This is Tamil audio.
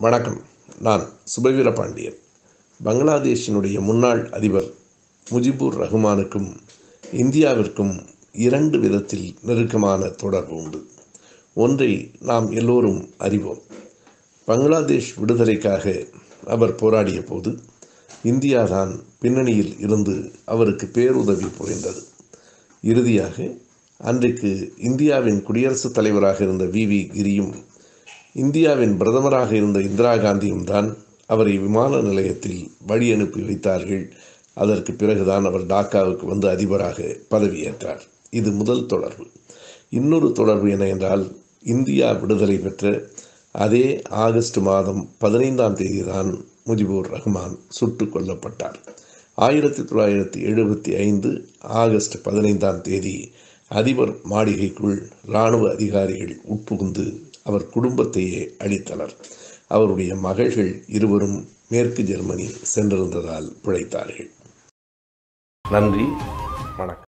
வணக்கம் நான் சுபவீர பாண்டியன் பங்களாதேஷினுடைய முன்னாள் அதிபர் முஜிபுர் ரஹ்மானுக்கும் இந்தியாவிற்கும் இரண்டு விதத்தில் நெருக்கமான தொடர்பு உண்டு ஒன்றை நாம் எல்லோரும் அறிவோம் பங்களாதேஷ் விடுதலைக்காக அவர் போராடிய போது இந்தியாதான் பின்னணியில் இருந்து அவருக்கு பேருதவி புரிந்தது இறுதியாக அன்றைக்கு இந்தியாவின் குடியரசுத் தலைவராக இருந்த வி வி கிரியும் இந்தியாவின் பிரதமராக இருந்த இந்திரா காந்தியும் தான் அவரை விமான நிலையத்தில் வழி அனுப்பி வைத்தார்கள் அதற்கு பிறகுதான் அவர் டாக்காவுக்கு வந்து அதிபராக பதவியேற்றார் இது முதல் தொடர்பு இன்னொரு தொடர்பு என்ன என்றால் இந்தியா விடுதலை பெற்ற அதே ஆகஸ்ட் மாதம் பதினைந்தாம் தேதி தான் முஜிபுர் ரஹ்மான் சுட்டுக் கொல்லப்பட்டார் ஆயிரத்தி தொள்ளாயிரத்தி எழுபத்தி ஐந்து ஆகஸ்ட் பதினைந்தாம் தேதி அதிபர் மாளிகைக்குள் இராணுவ அதிகாரிகள் உட்புகுந்து அவர் குடும்பத்தையே அழித்தனர் அவருடைய மகள்கள் இருவரும் மேற்கு ஜெர்மனி சென்றிருந்ததால் பிழைத்தார்கள் நன்றி வணக்கம்